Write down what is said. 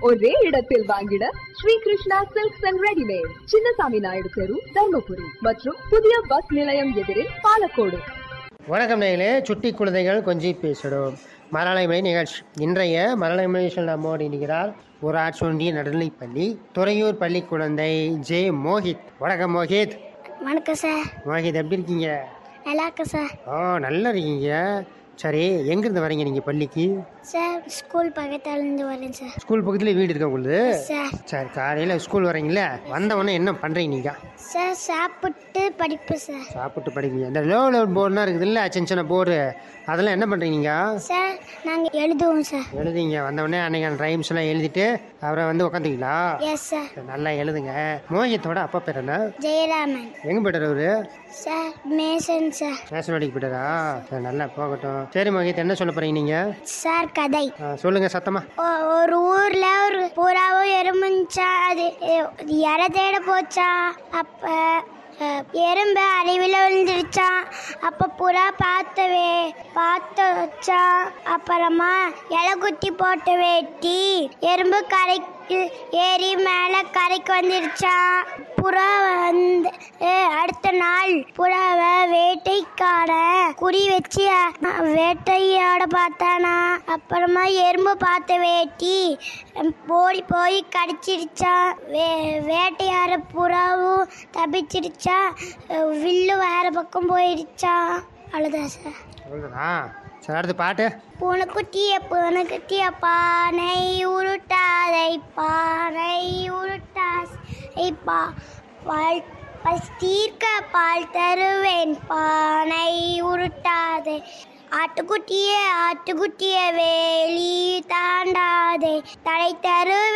ஒரே இடத்தில் வாங்கிட Sri Krishna silks and readymade Chinnasamy Naidu தெரு தர்மபுரி மற்றும் புதிய பஸ் நிலையம் எதிரில் பாலக்கோடு வணக்கம் நேயர்களே சுட்டி குழந்தைகள் கொஞ்சி பேசிடும் மரலைமலை நிகழ்ச்சி இன்றைய மரலைமலை நிகழ்ச்சியில் நம்மோடு இருக்கிறார் ஒரு ஆட்சொண்டிய நடுநிலைப்பள்ளி துறையூர் பள்ளி குழந்தை ஜே மோஹித் வணக்கம் மோஹித் வணக்கம் சார் மோஹித் எப்படி இருக்கீங்க நல்லா இருக்கேன் சார் ஓ நல்லா இருக்கீங்க சரி எங்கேருந்து வரீங்க நீங்கள் பள்ளிக்கு சார் ஸ்கூல் பக்கத்துலேருந்து வரேன் சார் ஸ்கூல் பக்கத்தில் வீடு இருக்கா உங்களுக்கு சார் சரி காலையில் ஸ்கூல் வரீங்களே வந்த உடனே என்ன பண்ணுறீங்க நீங்கள் சார் சாப்பிட்டு படிப்பேன் சார் சாப்பிட்டு படிப்பீங்க இந்த லோ லெவல் போர்டுலாம் இருக்குதுல்ல சின்ன சின்ன போர்டு அதெல்லாம் என்ன பண்ணுறீங்க நீங்கள் சார் நாங்கள் எழுதுவோம் சார் எழுதிங்க வந்தவுடனே அன்னைக்கான ரைம்ஸ் எல்லாம் எழுதிட்டு அவரை வந்து உட்காந்துங்களா எஸ் சார் நல்லா எழுதுங்க மோகியத்தோட அப்பா பேர் என்ன ஜெயராமன் எங்க போயிட்டார் அவரு சார் மேசன் சார் ரேஷன் போயிட்டாரா சரி நல்லா போகட்டும் சரி மோகித் என்ன சொல்ல போறீங்க நீங்க சார் கதை ஆ, சொல்லுங்க சத்தமா ஒ- ஒரு ஊர்ல ஒரு புறாவும் எறும்புச்சா அது எ- இறை தேட போச்சா அப்ப அஹ், எறும்பு அருவில விழுந்துருச்சான் அப்ப புறா பார்த்தவே பார்த்து வச்சா அப்புறமா இலை குத்தி போட்டு வெட்டி எறும்பு கரைக்கு ஏறி மேல கரைக்கு வந்துருச்சா புறா வந்து அஹ், அடுத்த நாள் புறாவை வேட்டைக்கார குறி வச்சு அஹ், வேட்டையாட பார்த்தானா அப்புறமா எறும்பு பார்த்த வேட்டி அஹ், ஓடி போய் கடிச்சிருச்சா வே வேட்டையாட புறாவும் தப்பிச்சிருச்சா அஹ், வில்லு வேற பக்கம் போயிடுச்சா அவ்வளோதான் சார் சொல்லுதா சரி அடுத்து பாட்டு பூனைக்குட்டிய பூனைக்குட்டிய பானை உருட்டாதை பானை உருட்டாதை பா பால் பஸ் தீர்க்க பால் தருவேன் பானை உருட்டாதே ஆட்டுக்குட்டிய ஆட்டுக்குட்டிய வேலி தாண்டாதே தடை தருவேன்